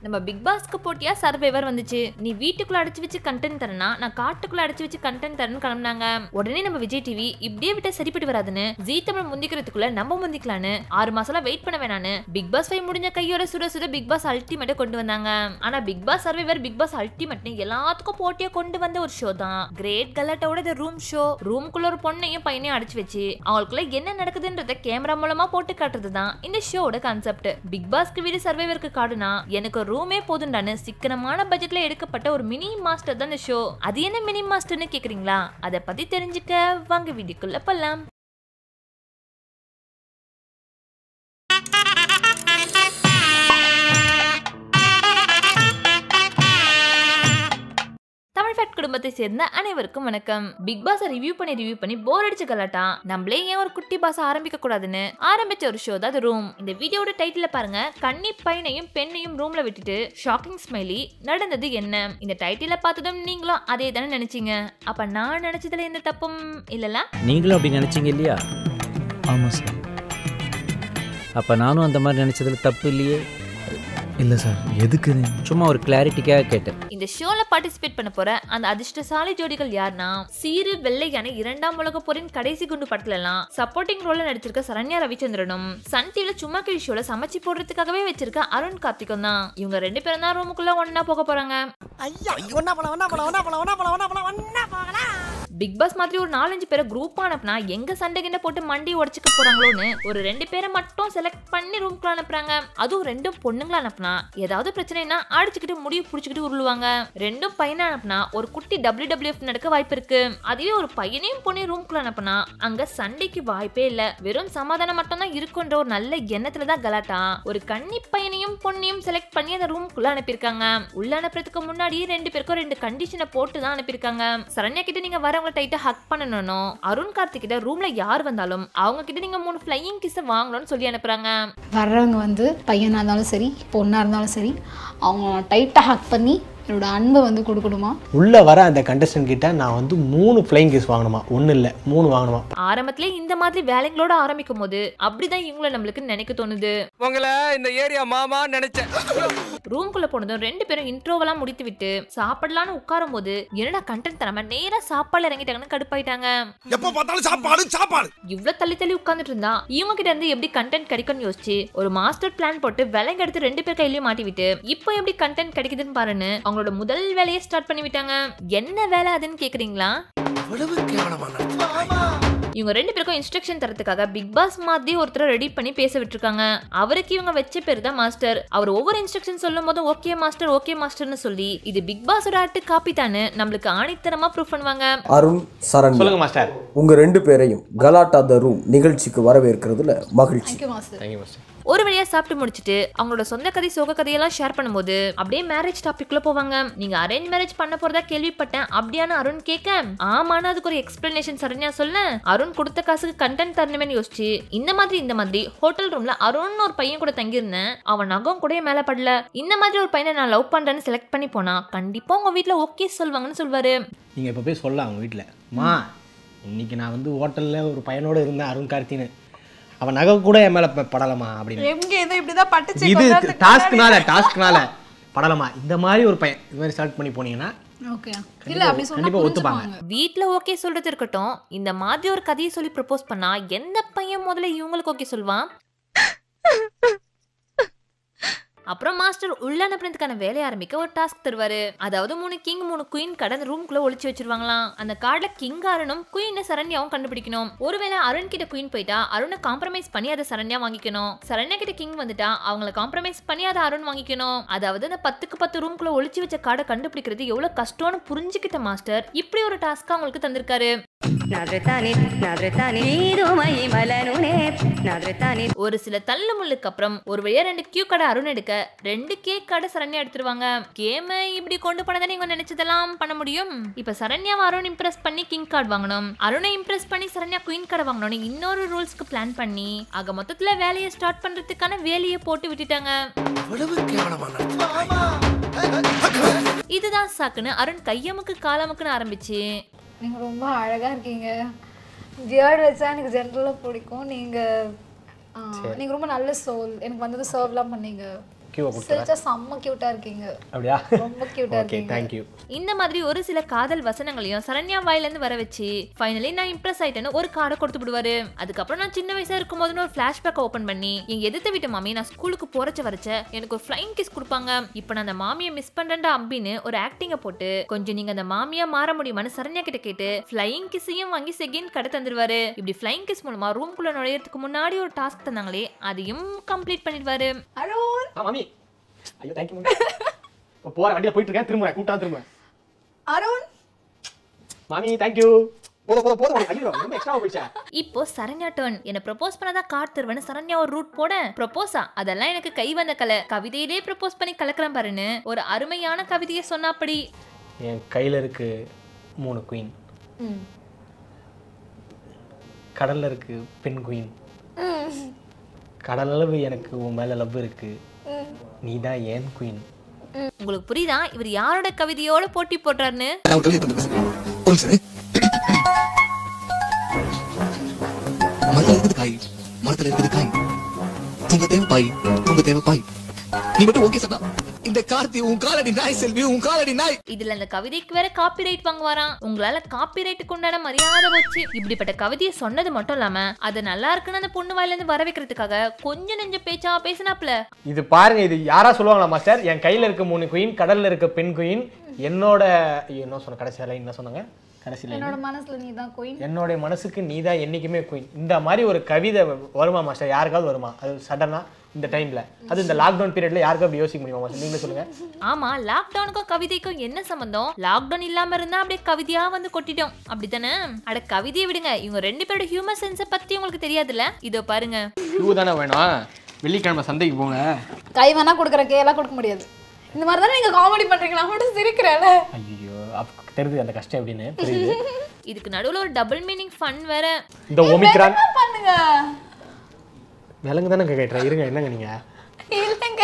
நம்ம பிக் பாஸ்க்கு போட்டியா சர்வைவர் வந்துச்சு நீ வீட்டுக்குள்ள அடைச்சு வச்சு கண்டென்ட் தரனா நான் காட்டுக்குள்ள அடைச்சு வச்சு கண்டென்ட் தரேன்னு கிளம்புனாங்க உடனே நம்ம விஜய் டிவி இப்படியே விட்டா சரிப்பட்டு வராதுன்னு ஜீ தமிழ் முந்திக்கிறதுக்குள்ள நம்ம முந்திக்கலான்னு ஆறு மாசம் வெயிட் பண்ண வேணான்னு பிக் பாஸ் ஃபைவ் முடிஞ்ச கையோட சுட சுட பிக் பாஸ் அல்டிமேட்டை கொண்டு வந்தாங்க ஆனா Bigg Boss Survivor Bigg Boss அல்டிமேட்னு எல்லாத்துக்கும் போட்டியா கொண்டு வந்த ஒரு ஷோ தான் கிரேட் கலட்டோட இந்த ரூம் ஷோ ரூம்குள்ள ஒரு பொண்ணையும் பையனையும் அடைச்சு வச்சு அவங்களுக்குள்ள என்ன நடக்குதுன்றத கேமரா மூலமா போட்டு காட்டுறது தான் இந்த ஷோவோட கான்செப்ட் பிக் பாஸ்க்கு வீடு சர்வைவருக்கு காடுனா எனக்கு ஒரு ரூமே போதுண்டான்னு சிக்கனமான பட்ஜெட்ல எடுக்கப்பட்ட ஒரு மினி மாஸ்டர் தான் இந்த ஷோ அது என்ன மினி மாஸ்டர்னு கேக்குறீங்களா அதை பத்தி தெரிஞ்சுக்க வாங்க வீடியோக்குள்ள போலாம் தமிழ் ஃபேக்ட் குடும்பத்தை சேர்ந்த அனைவருக்கும் வணக்கம் பிக் பாஸ் ரிவ்யூ பண்ணி ரிவ்யூ பண்ணி போர் அடிச்ச கலாட்டா நம்மளே ஏன் ஒரு குட்டி பாஸ் ஆரம்பிக்க கூடாதுன்னு ஆரம்பிச்ச ஒரு ஷோ தான் ரூம் இந்த வீடியோட டைட்டில பாருங்க கன்னி பையனையும் பெண்ணையும் ரூம்ல விட்டுட்டு ஷாக்கிங் ஸ்மைலி நடந்தது என்ன இந்த டைட்டில பார்த்ததும் நீங்களும் அதே தானே நினைச்சீங்க அப்ப நான் நினைச்சதுல எந்த தப்பும் இல்லல நீங்களும் அப்படி நினச்சிங்க இல்லையா ஆமாம் சார் அப்போ நானும் அந்த மாதிரி நினச்சதுல தப்பு இல்லையே இல்லை சார் எதுக்கு சும்மா ஒரு கிளாரிட்டிக்காக கேட்டேன் இந்த ஷோல பார்ட்டிசிபேட் பண்ண போற அந்த அதிர்ஷ்டசாலி ஜோடிகள் யாருன்னா சீரு வெள்ளையான இரண்டாம் உலக போரின் கடைசி குண்டு படத்துல எல்லாம் சப்போர்ட்டிங் ரோல்ல நடிச்சிருக்க சரண்யா ரவிச்சந்திரனும் சன் டிவில சும்மா கிழி ஷோல சமைச்சு போடுறதுக்காகவே வச்சிருக்க அருண் கார்த்திக்கும் தான் இவங்க ரெண்டு பேரும் தான் ரூமுக்குள்ள ஒன்னா போக போறாங்க பிக் பாஸ் மாதிரி ஒரு நாலஞ்சு பேரை குரூப் அனுப்புனா எங்க சண்டை கிண்ட போட்டு மண்டி உடச்சுக்க போறாங்களோன்னு ஒரு ரெண்டு பேரை மட்டும் செலக்ட் பண்ணி ரூம்குள்ள அனுப்புறாங்க அதுவும் ரெண்டும் பொண்ணுங்கள அனுப்புனா ஏதாவது பிரச்சனைனா அடிச்சுக்கிட்டு முடிவு புடிச்சுக்கிட்டு உருளுவாங்க ரெண்டும் பையனை அனுப்புனா ஒரு குட்டி டபிள்யூ டபிள்யூஎஃப் நடக்க வாய்ப்பு இருக்கு அதுவே ஒரு பையனையும் பொண்ணையும் ரூம்குள்ள அனுப்புனா அங்க சண்டைக்கு வாய்ப்பே இல்ல வெறும் சமாதானம் மட்டும் தான் இருக்குன்ற ஒரு நல்ல எண்ணத்துல தான் கலாட்டா ஒரு கன்னி பையனையும் பொண்ணையும் செலக்ட் பண்ணி அந்த ரூம்குள்ள அனுப்பியிருக்காங்க உள்ள அனுப்புறதுக்கு முன்னாடி ரெண்டு பேருக்கும் ரெண்டு கண்டிஷனை போட்டு தான் அனுப்பியிருக்காங்க சரண்யா கிட்ட நீங்க வரவங்கள டைட்டா ஹக் பண்ணணும் அருண் கார்த்திக் கிட்ட ரூம்ல யார் வந்தாலும் அவங்க கிட்ட நீங்க மூணு ஃபிளையிங் கிஸ் வாங்கணும்னு சொல்லி அனுப்புறாங்க வர்றவங்க வந்து பையனாக இருந்தாலும் சரி பொண்ணாக இருந்தாலும் சரி அவங்க டைட்டாக ஹக் பண்ணி என்னோட அன்பை வந்து கொடுக்கணுமா உள்ளே வர அந்த கண்டஸ்டன்ட் கிட்ட நான் வந்து மூணு ஃப்ளைங் கிஸ் வாங்கணுமா ஒன்றும் இல்லை மூணு வாங்கணுமா ஆரம்பத்திலே இந்த மாதிரி வேலைங்களோட ஆரம்பிக்கும் போது அப்படிதான் இவங்கள நம்மளுக்கு நினைக்க தோணுது உங்களை இந்த ஏரியா மாமா நினைச்சேன் ரூம்குள்ள போனதும் ரெண்டு பேரும் இன்ட்ரோவெல்லாம் முடித்து விட்டு சாப்பிடலான்னு உட்காரும் போது என்னடா கண்டென்ட் தராம நேரா சாப்பாடுல இறங்கிட்டாங்கன்னு கடுப்பாயிட்டாங்க எப்ப பார்த்தாலும் சாப்பாடு சாப்பாடு இவ்வளவு தள்ளி தள்ளி உட்கார்ந்துட்டு இருந்தா இவங்க கிட்ட இருந்து எப்படி கண்டென்ட் கிடைக்கும்னு யோசிச்சு ஒரு மாஸ்டர் பிளான் போட்டு விலைங்க எடுத்து ரெண்டு பேர் கையிலயும் மாட்டி விட்டு இப்போ எப்படி கண்டென்ட் கிடைக்குதுன்னு பாருன்னு அவங்களோட முதல் வேலையை ஸ்டார்ட் பண்ணி விட்டாங்க என்ன வேலை அதுன்னு கேக்குறீங்களா இவ்வளவு கேவலமா இவங்க ரெண்டு பேருக்கும் இன்ஸ்ட்ரக்ஷன் தரதுக்காக பிக் பாஸ் மாதிரி ஒருத்தரை ரெடி பண்ணி பேச விட்டுருக்காங்க அவருக்கு இவங்க வச்ச பேர் தான் மாஸ்டர் அவர் ஒவ்வொரு இன்ஸ்ட்ரக்ஷன் சொல்லும் போது ஓகே மாஸ்டர் ஓகே மாஸ்டர்னு சொல்லி இது பிக் பாஸோட ஆட்டு காப்பி தானே நம்மளுக்கு ஆணித்தரமா ப்ரூஃப் பண்ணுவாங்க அருண் சரண் சொல்லுங்க மாஸ்டர் உங்க ரெண்டு பேரையும் கலாட்டா த ரூம் நிகழ்ச்சிக்கு வரவேற்கிறதுல மகிழ்ச்சி தேங்க்யூ மாஸ்டர் தேங்க்யூ மாஸ்டர் ஒரு வழியா சாப்பிட்டு முடிச்சிட்டு அவங்களோட சொந்த கதை சோக கதையெல்லாம் ஷேர் பண்ணும்போது அப்படியே மேரேஜ் டாபிக்ல போவாங்க நீங்க அரேஞ்ச் மேரேஜ் பண்ண போறதா கேள்விப்பட்டேன் அப்படியான அருண் கேட்க ஆமான்னு அதுக்கு ஒரு எக்ஸ்பிளனேஷன் சரண்யா சொல்ல அருண் கொடுத்த காசுக்கு கண்டென்ட் தரணுமேனு யோசிச்சு இந்த மாதிரி இந்த மாதிரி ஹோட்டல் ரூம்ல அருண் ஒரு பையன் கூட தங்கியிருந்தேன் அவன் நகம் கூட மேல படல இந்த மாதிரி ஒரு பையனை நான் லவ் பண்றேன்னு செலக்ட் பண்ணி போனா கண்டிப்பா உங்க வீட்ல ஓகே சொல்வாங்கன்னு சொல்வாரு நீங்கள் இப்போ போய் சொல்லலாம் அவங்க வீட்டில் மா இன்னைக்கு நான் வந்து ஹோட்டலில் ஒரு பையனோட இருந்தேன் அருண் கார்த்தின்னு அவன் நகை கூட என் மேலே படலமா அப்படின்னு எங்க இது இப்படிதான் பட்டுச்சு இது கொஞ்ச நேரத்துக்கு டாஸ்க்னால டாஸ்க்னால படலமா இந்த மாதிரி ஒரு பையன் இது மாதிரி ஸ்டார்ட் பண்ணி போனீங்கன்னா ஓகே இல்ல அப்படி சொன்னா கண்டிப்பா ஒத்துப்பாங்க. புரிஞ்சுப்பாங்க வீட்ல ஓகே சொல்றது இருக்கட்டும் இந்த மாதிரி ஒரு கதையை சொல்லி ப்ரப்போஸ் பண்ணா எந்த பையன் முதல்ல இவங்களுக்கு ஓகே சொல்வான் அப்புறம் மாஸ்டர் உள்ள அனுப்புறதுக்கான வேலையை ஆரம்பிக்க ஒரு டாஸ்க் தருவாரு அதாவது மூணு கிங் மூணு குயின் கடை அந்த ரூம்குள்ள ஒளிச்சு வச்சிருவாங்களாம் அந்த கார்டுல கிங் அருணும் குயின் சரண்யாவும் கண்டுபிடிக்கணும் ஒருவேளை அருண் கிட்ட குயின் போயிட்டா அருணை காம்ப்ரமைஸ் பண்ணி அதை சரண்யா வாங்கிக்கணும் சரண்யா கிட்ட கிங் வந்துட்டா அவங்கள காம்ப்ரமைஸ் பண்ணி அதை அருண் வாங்கிக்கணும் அதாவது அந்த பத்துக்கு பத்து ரூம்குள்ள ஒளிச்சு வச்ச கார்டை கண்டுபிடிக்கிறது எவ்வளவு கஷ்டம்னு புரிஞ்சுக்கிட்ட மாஸ்டர் இப்படி ஒரு டாஸ்க் அவங்களுக்கு தந்திருக்காரு నాదృతాని నాదృతాని నీరుమై మలనునే నాదృతాని ஒரு சில தள்ளு முள்ளுக்கு அப்புறம் ஒரு வழியா ரெண்டு கியூ கடை அருண் எடுக்க ரெண்டு கேக் கடை சரண்யா எடுத்துருவாங்க கேம இப்படி கொண்டு போனதை நீங்க நினைச்சதெல்லாம் பண்ண முடியும் இப்ப சரண்யாவை அருண் இம்ப்ரெஸ் பண்ணி கிங் கார்டு வாங்கணும் அருணை இம்ப்ரெஸ் பண்ணி சரண்யா குயின் கடை வாங்கணும்னு இன்னொரு ரூல்ஸ்க்கு பிளான் பண்ணி ஆக மொத்தத்துல வேலையை ஸ்டார்ட் பண்றதுக்கான வேலையை போட்டு விட்டுட்டாங்க இவ்வளவு கேவலமா இதுதான் சாக்குன்னு அருண் கையமுக்கு காலமுக்குன்னு ஆரம்பிச்சு நீங்க ரொம்ப அழகா இருக்கீங்க பியர்ட் வச்சா எனக்கு ஜென்ரலாக பிடிக்கும் நீங்க ஆ, நீங்க ரொம்ப நல்ல சோல் எனக்கு வந்தது சர்வ்லாம் பண்ணீங்க கியூவை கொடுத்துறேன் சிரிச்சா செம்ம கியூட்டா இருக்கீங்க அப்படியா ரொம்ப கியூட்டா ஓகே இருக்கீங்க தேங்க்யூ இந்த மாதிரி ஒரு சில காதல் வசனங்களையும் சரண்யா வாயில இருந்து வர வச்சு ஃபைனலி நான் இம்ப்ரெஸ் ஆயிட்டேன்னு ஒரு கார்டை கொடுத்து விடுவாரு அதுக்கப்புறம் நான் சின்ன வயசா இருக்கும் போதுன்னு ஒரு ஃபிளாஷ்பேக் ஓபன் பண்ணி என் எதிர்த்த வீட்டு மாமி நான் ஸ்கூலுக்கு போறச்ச வரச்ச எனக்கு ஒரு ஃப்ளைங் கிஸ் கொடுப்பாங்க இப்போ நான் அந்த மாமியை மிஸ் பண்றேன்டா அம்பின்னு ஒரு ஆக்டிங்க போட்டு கொஞ்சம் நீங்க அந்த மாமியா மாற முடியுமான்னு சரண்யா கிட்ட கேட்டு ஃப்ளைங் கிஸ்ஸையும் வாங்கி செகண்ட் கடை தந்துருவாரு இப்படி ஃப்ளைங் கிஸ் மூலமா ரூம்குள்ள நுழையறதுக்கு முன்னாடி ஒரு டாஸ்க் தந்தாங்களே அதையும் கம்ப்ளீட் பண்ணிடுவாரு அருண் ஆ மாமி ஐயோ தேங்க்யூ மாமி இப்போ போகிற வண்டியில் போயிட்டு இருக்கேன் திரும்புறேன் கூப்பிட்டா திரும்புறேன் அருண் மாமி தேங்க்யூ போதும் போதும் போதும் உனக்கு ஐயோ ரொம்ப எக்ஸ்ட்ரா போயிடுச்சா இப்போ சரண்யா டர்ன் என்ன ப்ரப்போஸ் பண்ணாதா கார்டு தருவேன்னு சரண்யா ஒரு ரூட் போட ப்ரப்போஸா அதெல்லாம் எனக்கு கை வந்த கலை கவிதையிலே ப்ரப்போஸ் பண்ணி கலக்கிறேன் பாருன்னு ஒரு அருமையான கவிதையை சொன்னாப்படி என் கையில் இருக்கு மூணு குயின் ம். கடல்ல இருக்கு பெண் குயின் கடல் அளவு எனக்கு உன் மேல லவ் இருக்கு நீ தான் ஏன் குயின் உங்களுக்கு புரியுதா இவர் யாரோட கவிதையோட போட்டி போடுறாருன்னு ஒரு சரி மரத்துல இருக்குது காய் மரத்துல இருக்குது காய் தூங்க தேவை பாய் தூங்க தேவை பாய் நீ மட்டும் ஓகே சொன்னா இந்த கார்த்தி உன் காலடி நாய் செல்வி உன் காலடி நாய் இதுல அந்த கவிதைக்கு வேற காப்பிரைட் வாங்குவாராம் உங்களால காப்பிரைட்டுக்கு உண்டான மரியாதை போச்சு இப்படிப்பட்ட கவிதையை சொன்னது மட்டும் இல்லாம அது நல்லா இருக்குன்னு அந்த பொண்ணு வாயில இருந்து வர வைக்கிறதுக்காக கொஞ்சம் நெஞ்ச பேச்சா பேசினாப்ல இது பாருங்க இது யாரா சொல்லுவாங்களா மாஸ்டர் என் கையில இருக்க மூணு குயின் கடல்ல இருக்க பெண் குயின் என்னோட ஐயோ, என்ன சொன்ன கடைசி லைன் என்ன சொன்னாங்க கடைசி லைன் என்னோட மனசுல நீ தான் கோயின் என்னுடைய மனசுக்கு நீ தான் என்னைக்குமே குயின் இந்த மாதிரி ஒரு கவிதை வருமா மாஸ்டர் யாருக்காவது வருமா அது சடனா இந்த டைம்ல அது இந்த லாக்டவுன் பீரியட்ல யாருக்கும் அப்படி யோசிக்க முடியுமா மாஸ்டர் நீங்களே சொல்லுங்க ஆமா லாக்டவுனுக்கும் கவிதைக்கும் என்ன சம்பந்தம் லாக்டவுன் இல்லாம இருந்தா அப்படியே கவிதையா வந்து கொட்டிட்டோம் அப்படித்தானே அட கவிதையை விடுங்க இவங்க ரெண்டு பேரோட ஹியூமர் சென்ஸை பத்தி உங்களுக்கு தெரியாதுல்ல இதோ பாருங்க ஷூ தானே வேணும் வெள்ளிக்கிழமை சந்தைக்கு போங்க கை வேணா கொடுக்குற கையெல்லாம் கொடுக்க முடியாது இந்த மாதிரி தானே நீங்க காமெடி பண்றீங்க நான் மட்டும் சிரிக்கிறேன்ல ஐயோ அப்ப தெரியுது அந்த கஷ்டம் எப்படின்னு புரியுது இதுக்கு நடுவுல ஒரு டபுள் மீனிங் ஃபன் வேற இந்த ஒமிக்ரான் பண்ணுங்க விலங்கு தானே கேட்டுறேன் இருங்க என்னங்க நீங்க இல்லைங்க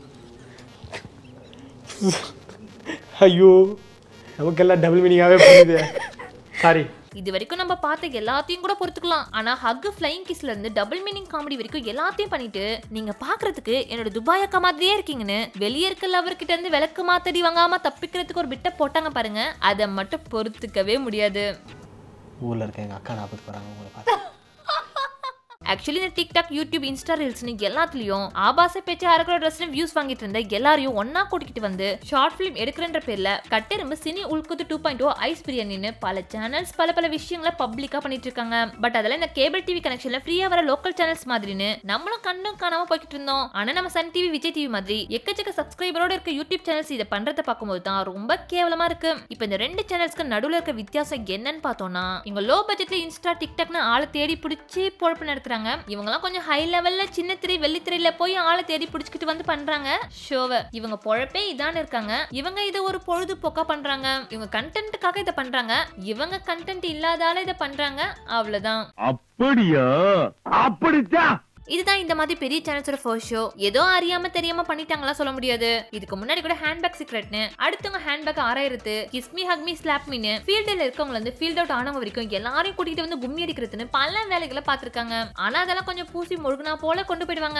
ஐயோ நமக்கெல்லாம் டபுள் மீனிங்காகவே புரியுது சாரி இது வரைக்கும் நம்ம பார்த்த எல்லாத்தையும் கூட பொறுத்துக்கலாம் ஆனா ஹக் ஃப்ளைங் கிஸ்ல இருந்து டபுள் மீனிங் காமெடி வரைக்கும் எல்லாத்தையும் பண்ணிட்டு நீங்க பாக்குறதுக்கு என்னோட துபாய் அக்கா மாதிரியே இருக்கீங்கன்னு வெளியே இருக்க லவர் கிட்ட இருந்து விளக்கு மாத்தடி வாங்காம தப்பிக்கிறதுக்கு ஒரு பிட்ட போட்டாங்க பாருங்க அதை மட்டும் பொறுத்துக்கவே முடியாது ஊர்ல இருக்க எங்க அக்கா நாற்பது வராங்க உங்களை பார்த்து ஆக்சுவலி இந்த டிக்டாக் யூடியூப் இன்ஸ்டா ரீல்ஸ்னு எல்லாத்துலயும் ஆபாச பேச்சு அறக்கிற ட்ரெஸ்னு வியூஸ் வாங்கிட்டு இருந்த எல்லாரையும் ஒண்ணா கூட்டிக்கிட்டு வந்து ஷார்ட் ஃபிலிம் எடுக்கிறன்ற பேர்ல கட்டெரும்பு சினி உள்குத்து டூ பாயிண்ட் ஓ ஐஸ் பிரியாணின்னு பல சேனல்ஸ் பல பல விஷயங்களை பப்ளிக்கா பண்ணிட்டு இருக்காங்க பட் அதெல்லாம் இந்த கேபிள் டிவி கனெக்ஷன்ல ஃப்ரீயா வர லோக்கல் சேனல்ஸ் மாதிரின்னு நம்மளும் கண்ணும் காணாம போய்கிட்டு இருந்தோம் ஆனா நம்ம சன் டிவி விஜய் டிவி மாதிரி எக்கச்சக்க சப்ஸ்கிரைபரோட இருக்க யூடியூப் சேனல்ஸ் இதை பண்றதை பார்க்கும்போது தான் ரொம்ப கேவலமா இருக்கு இப்போ இந்த ரெண்டு சேனல்ஸ்க்கு நடுவுல இருக்க வித்தியாசம் என்னன்னு பார்த்தோம்னா இவங்க லோ பட்ஜெட்ல இன்ஸ்டா டிக்டாக்னு ஆளை தேடி பிடிச்சி பொழப்பு நடத்துறாங்க இவங்கலாம் கொஞ்சம் ஹை லெவல்ல சின்ன திரை வெள்ளித்திரையில போய் ஆளை தேடி பிடிச்சிக்கிட்டு வந்து பண்றாங்க ஷோவை இவங்க பொழப்பே இதான் இருக்காங்க இவங்க இதை ஒரு பொழுதுபோக்கா பண்றாங்க இவங்க கண்டென்ட்டுக்காக இதை பண்றாங்க இவங்க கண்டென்ட் இல்லாதால இதை பண்றாங்க அவ்வளவுதான் அப்படியா அப்படித்தான் இதுதான் இந்த மாதிரி பெரிய சேனல்ஸோட ஃபர்ஸ்ட் ஷோ ஏதோ அறியாம தெரியாம பண்ணிட்டாங்களா சொல்ல முடியாது இதுக்கு முன்னாடி கூட ஹேண்ட்பேக் சீக்ரெட்னு அடுத்தவங்க ஹேண்ட்பேக் ஆராயிரத்து கிஸ்மி ஹக்மி ஸ்லாப் மீன் ஃபீல்டில் இருக்கவங்க வந்து ஃபீல்ட் அவுட் ஆனவங்க வரைக்கும் எல்லாரையும் கூட்டிகிட்டு வந்து கும்மி அடிக்கிறதுன்னு பல வேலைகளை பார்த்துருக்காங்க ஆனா அதெல்லாம் கொஞ்சம் பூசி முழுகுனா போல கொண்டு போயிடுவாங்க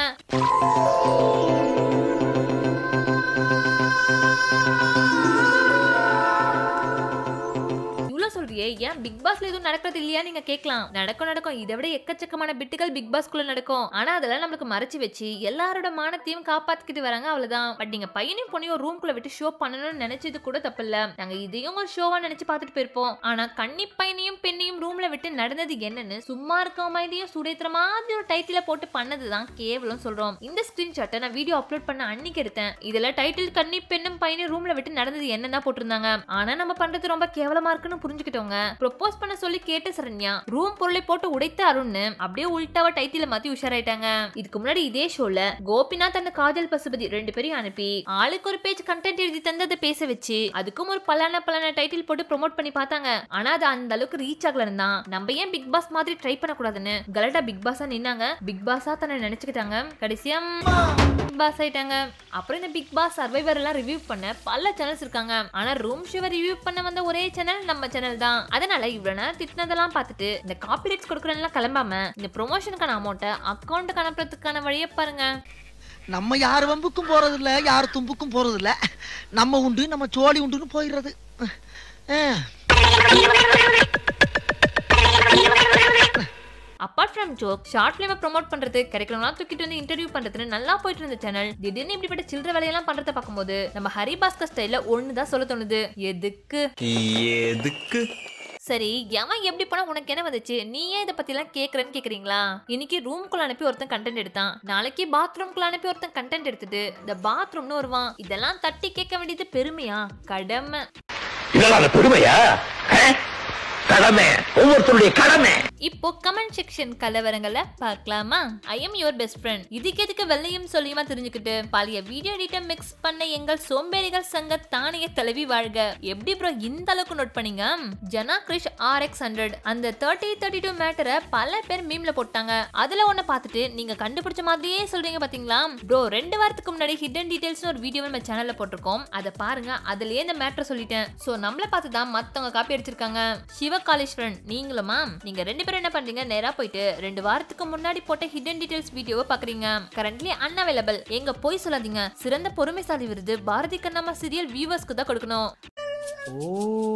இவ்வளவு சொல்றியே ஏன் பிக் பாஸ்ல எதுவும் நடக்கிறது இல்லையா நீங்க கேட்கலாம் நடக்கும் நடக்கும் இதை விட எக்கச்சக்கமான பிட்டுகள் பிக் பாஸ்குள்ள நடக்கும் ஆனா அதெல்லாம் நம்மளுக்கு மறைச்சு வச்சு எல்லாரோட மானத்தையும் காப்பாத்திக்கிட்டு வராங்க அவ்வளவுதான் பட் நீங்க பையனையும் பொண்ணையும் ரூம்குள்ள விட்டு ஷோ பண்ணணும்னு நினைச்சது கூட தப்பு இல்ல நாங்க இதையும் ஒரு ஷோவா நினைச்சு பார்த்துட்டு போயிருப்போம் ஆனா கன்னி பையனையும் பெண்ணையும் ரூம்ல விட்டு நடந்தது என்னன்னு சும்மா இருக்க மாதிரியும் சுடேத்துற மாதிரி ஒரு டைட்டில போட்டு பண்ணதுதான் கேவலம் சொல்றோம் இந்த ஸ்கிரீன்ஷாட்டை நான் வீடியோ அப்லோட் பண்ண அன்னைக்கு எடுத்தேன் இதுல டைட்டில் கன்னி பெண்ணும் பையனையும் ரூம்ல விட்டு நடந்தது என்னன்னு போட்டிருந்தாங்க ஆனா நம்ம பண்றது ரொம்ப கேவலமா இருக்குன்னு புரிஞ்சுக்கிட்டவங்க ப்ரொபோஸ் பண்ண சொல்லி கேட்ட சரண்யா ரூம் பொருளை போட்டு உடைத்த அருண்னு அப்படியே உள்டாவா டைட்டில மாத்தி உஷாராயிட்டாங்க இதுக்கு முன்னாடி இதே ஷோல கோபிநாத் அந்த காஜல் பசுபதி ரெண்டு பேரையும் அனுப்பி ஆளுக்கு ஒரு பேஜ் கண்டென்ட் எழுதி தந்து அதை பேச வச்சு அதுக்கும் ஒரு பலான பலான டைட்டில் போட்டு ப்ரோமோட் பண்ணி பார்த்தாங்க ஆனா அது அந்த அளவுக்கு ரீச் ஆகலன்னு தான் நம்ம ஏன் பிக் பாஸ் மாதிரி ட்ரை பண்ணக்கூடாதுன்னு கலட்டா பிக் பாஸா நின்னாங்க பிக் பாஸா தன்னை நினைச்சுக்கிட்டாங்க கடைசியா பிக் பாஸ் ஆயிட்டாங்க அப்புறம் இந்த பிக் பாஸ் சர்வைவர் எல்லாம் ரிவ்யூ பண்ண பல சேனல்ஸ் இருக்காங்க ஆனா ரூம் ஷோவை ரிவ்யூ பண்ண வந்த ஒரே சேனல் நம்ம சேனல் தான் அதனால இவ்வளவு நேரம் திட்டினதெல்லாம் பார்த்துட்டு இந்த காப்பிரைட்ஸ் கொடுக்குறதுலாம் கிளம்பாம இந்த ப்ரொமோஷனுக்கான அமௌண்ட்டை அக்கௌண்ட்டுக்கு அனுப்புறதுக்கான வழியை பாருங்க நம்ம யார் வம்புக்கும் போறது இல்ல யார் தும்புக்கும் போறது இல்ல நம்ம உண்டு நம்ம சோழி உண்டுன்னு போயிடுறது அஹ். அப்பார்ட் ஃப்ரம் ஜோக் ஷார்ட் ஃபிலிமை ப்ரோமோட் பண்றது கிடைக்கிறவங்களாம் தூக்கிட்டு வந்து இன்டர்வியூ பண்றதுன்னு நல்லா போயிட்டு இருந்த சேனல் திடீர்னு இப்படிப்பட்ட சில்லற வேலையெல்லாம் பண்றத பார்க்கும்போது நம்ம ஹரிபாஸ்கர் ஸ்டைல ஒன்று தான் சொல்ல தோணுது எதுக்கு எதுக்கு சரி எவன் எப்படி போனா உனக்கு என்ன வந்துச்சு நீ ஏன் இதை பத்தி எல்லாம் கேக்குறேன்னு கேக்குறீங்களா இன்னைக்கு ரூம்குள்ள அனுப்பி ஒருத்தன் கண்டென்ட் எடுத்தான் நாளைக்கு பாத்ரூம்குள்ள அனுப்பி ஒருத்தன் கண்டென்ட் எடுத்துட்டு இந்த பாத்ரூம்னு வருவான் இதெல்லாம் தட்டி கேட்க வேண்டியது பெருமையா கடமை இதெல்லாம் பெருமையா கடமை ஒவ்வொருத்தருடைய கடமை இப்போ கமெண்ட் செக்ஷன் கலவரங்களை பார்க்கலாமா I am your best friend இதுக்கு எதுக்கு வெள்ளையும் சொல்லியுமா தெரிஞ்சுக்கிட்டு பழைய வீடியோ எடிட்டர் மிக்ஸ் பண்ண எங்கள் சோம்பேறிகள் சங்க தானிய தலைவி வாழ்க எப்படி ப்ரோ இந்த அளவுக்கு நோட் பண்ணீங்க Jana Krish R X hundred அந்த தேர்ட்டி தேர்ட்டி டூ மேட்டரை பல பேர் மீம்ல போட்டாங்க அதுல ஒன்ன பார்த்துட்டு நீங்க கண்டுபிடிச்ச மாதிரியே சொல்றீங்க பாத்தீங்களா ப்ரோ ரெண்டு வாரத்துக்கு முன்னாடி ஹிடன் டீடைல்ஸ் ஒரு வீடியோ நம்ம சேனல்ல போட்டிருக்கோம் அதை பாருங்க அதுலயே இந்த மேட்டரை சொல்லிட்டேன் சோ நம்மள பார்த்து தான் மத்தவங்க காப்பி அடிச்சிருக்காங்க சிவகாலேஸ்வரன் நீங்களுமா நீங்க ரெண்டு பேரும் என்ன பண்றீங்க நேரா போயிட்டு ரெண்டு வாரத்துக்கு முன்னாடி போட்ட ஹிடன் டீடைல்ஸ் வீடியோவை பாக்குறீங்க கரண்ட்லி அன்அவைலபிள் எங்க போய் சொல்லாதீங்க சிறந்த பொறுமைசாலி விருது பாரதி கண்ணம்மா சீரியல் வியூவர்ஸ்க்கு தான் கொடுக்கணும் ஓ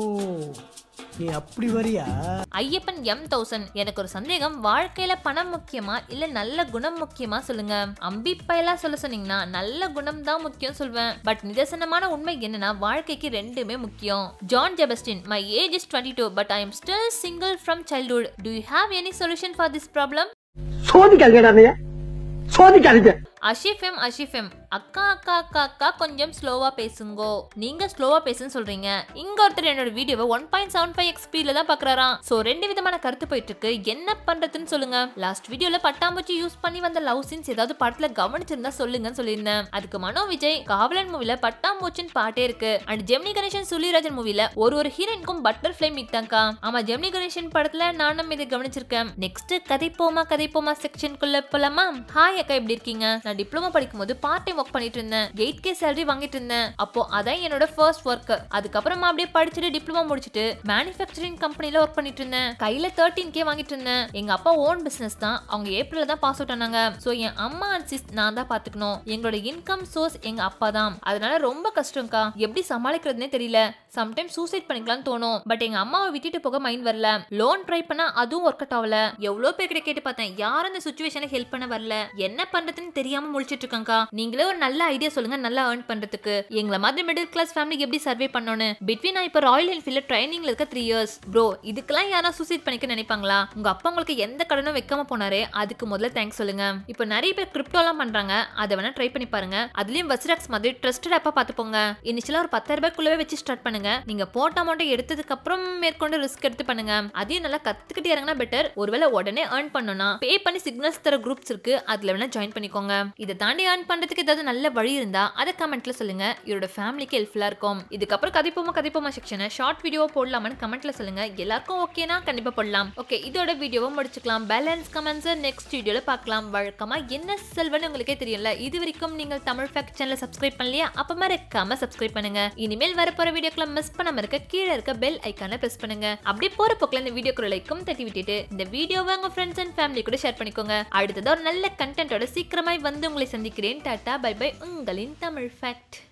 நீ அப்படி வரியா ஐயப்பன் எம் தௌசண்ட் எனக்கு ஒரு சந்தேகம் வாழ்க்கையில பணம் முக்கியமா இல்ல நல்ல குணம் முக்கியமா சொல்லுங்க அம்பி பயலா சொல்ல சொன்னீங்கன்னா நல்ல குணம் தான் முக்கியம் சொல்வேன் பட் நிதர்சனமான உண்மை என்னன்னா வாழ்க்கைக்கு ரெண்டுமே முக்கியம் John Sebastian my age is twenty two but I am still single from childhood do you have any solution for this problem சோதிக்காதீங்க சோதிக்காதீங்க அஷிஃபெம் அஷிஃபெம் அக்கா அக்கா அக்கா அக்கா கொஞ்சம் ஸ்லோவா பேசுங்கோ நீங்க ஸ்லோவா பேசுன்னு சொல்றீங்க இங்க ஒருத்தர் என்னோட வீடியோவை ஒன் பாயிண்ட் செவன் ஃபைவ் எக்ஸ்பீல தான் பாக்குறாராம் சோ ரெண்டு விதமான கருத்து போயிட்டு இருக்கு என்ன பண்றதுன்னு சொல்லுங்க லாஸ்ட் வீடியோல பட்டாம்பூச்சி யூஸ் பண்ணி வந்த லவ் சீன்ஸ் ஏதாவது படத்துல கவனிச்சிருந்தா சொல்லுங்கன்னு சொல்லியிருந்தேன் அதுக்கு மனோ விஜய் காவலன் மூவில பட்டாம்பூச்சின்னு பாட்டே இருக்கு அண்ட் ஜெமினி கணேசன் சுலிராஜன் மூவில ஒரு ஒரு ஹீரோயினுக்கும் பட்டர்ஃபிளை மீட் தான்க்கா ஆமா ஜெமினி கணேசன் படத்துல நானும் இதை கவனிச்சிருக்கேன் நெக்ஸ்ட் கதை போமா கதை போமா செக்ஷனுக்குள்ள போலாமா ஹாய் அக்கா எப்படி இருக்கீங்க நான் டிப்ளமோ படிக்கும்போது பார்ட் டைம் ஒர்க் பண்ணிட்டு இருந்தேன் எயிட் கே சேலரி வாங்கிட்டு இருந்தேன் அப்போ அதான் என்னோட ஃபர்ஸ்ட் ஒர்க் அதுக்கப்புறமா அப்படியே படிச்சுட்டு டிப்ளமோ முடிச்சுட்டு மேனுஃபேக்சரிங் கம்பெனில ஒர்க் பண்ணிட்டு இருந்தேன் கையில தேர்ட்டீன் கே வாங்கிட்டு இருந்தேன் எங்க அப்பா ஓன் பிசினஸ் தான் அவங்க ஏப்ரல்ல தான் பாஸ் அவுட் ஆனாங்க சோ என் அம்மா அண்ட் சிஸ் நான் தான் பாத்துக்கணும் எங்களோட இன்கம் சோர்ஸ் எங்க அப்பா தான் அதனால ரொம்ப கஷ்டம்க்கா எப்படி சமாளிக்கிறதுனே தெரியல சம்டைம்ஸ் சூசைட் பண்ணிக்கலாம்னு தோணும் பட் எங்க அம்மாவை விட்டுட்டு போக மைண்ட் வரல லோன் ட்ரை பண்ணா அதுவும் ஒர்க் அவுட் ஆகல எவ்வளவு பேர்கிட்ட கேட்டு பார்த்தேன் யாரும் அந்த சுச்சுவேஷனுக்கு ஹெல்ப் பண்ண வரல என்ன பண்றதுன்னு தெரியாம முழிச்சிட்டு இருக்காங்கக்கா நீங்களே ஒரு நல்ல ஐடியா சொல்லுங்க நல்லா ஏர்ன் பண்றதுக்கு எங்களை மாதிரி மிடில் கிளாஸ் ஃபேமிலிக்கு எப்படி சர்வே பண்ணணும்னு பிட்வீன் நான் இப்போ ராயல் என்ஃபீல்ட் ட்ரைனிங்ல இருக்க த்ரீ இயர்ஸ் ப்ரோ இதுக்கெல்லாம் யாரா சூசைட் பண்ணிக்க நினைப்பாங்களா உங்க அப்பா உங்களுக்கு எந்த கடனும் வைக்காம போனாரே அதுக்கு முதல்ல தேங்க்ஸ் சொல்லுங்க இப்போ நிறைய பேர் கிரிப்டோலாம் பண்றாங்க அதை வேணா ட்ரை பண்ணி பாருங்க அதுலயும் வஸ்ராக்ஸ் மாதிரி ட்ரஸ்டட் ஆப்பா பார்த்துப்போங்க இனிஷியலா ஒரு பத்தாயிரம் ரூபாய்க்குள்ளவே வச்சு ஸ்டார்ட் பண்ணுங்க நீங்க போட்ட அமௌண்ட்டை எடுத்ததுக்கு அப்புறம் மேற்கொண்டு ரிஸ்க் எடுத்து பண்ணுங்க அதையும் நல்லா கத்துக்கிட்டு இறங்கினா பெட்டர் ஒருவேளை உடனே ஏர்ன் பண்ணணும்னா பே பண்ணி சிக்னல்ஸ் தர குரூப்ஸ் இருக்கு அதுல வேணா ஜாயின் பண்ணிக்கோங்க இதை தாண்டி ஏர்ன் பண்றதுக்கு ஏதாவது நல்ல வழி இருந்தா அதை கமெண்ட்ல சொல்லுங்க இவரோட ஃபேமிலிக்கு ஹெல்ப்ஃபுல்லா இருக்கும் இதுக்கப்புறம் கதைப்போமா கதைப்போமா செக்ஷனை ஷார்ட் வீடியோ போடலாமான்னு கமெண்ட்ல சொல்லுங்க எல்லாருக்கும் ஓகேனா கண்டிப்பா போடலாம் ஓகே இதோட வீடியோவை முடிச்சுக்கலாம் பேலன்ஸ் கமெண்ட்ஸ் நெக்ஸ்ட் வீடியோல பார்க்கலாம் வழக்கமா என்ன செல்வன்னு உங்களுக்கே தெரியல இது வரைக்கும் நீங்கள் தமிழ் ஃபேக்ட் சேனலை சப்ஸ்கிரைப் பண்ணலையா அப்ப மறக்காம சப்ஸ்கிரைப் பண்ணுங்க இனிமேல் வரப்போற வீடியோக்களை மிஸ் பண்ணாம இருக்க கீழே இருக்க பெல் ஐக்கானை பிரஸ் பண்ணுங்க அப்படியே போற போக்கில் இந்த வீடியோக்கு ஒரு லைக்கும் தட்டி விட்டுட்டு இந்த வீடியோவை உங்க ஃப்ரெண்ட்ஸ் அண்ட் ஃபேமிலி கூட ஷேர் பண்ணிக்கோங்க அடுத்ததா ஒரு நல்ல கண்டென்ட்டோட சீக்கிரமாய் வந்து உங்களை சந்திக்கிறேன் டாட்டா பை பை உங்களின் தமிழ் ஃபேக்ட்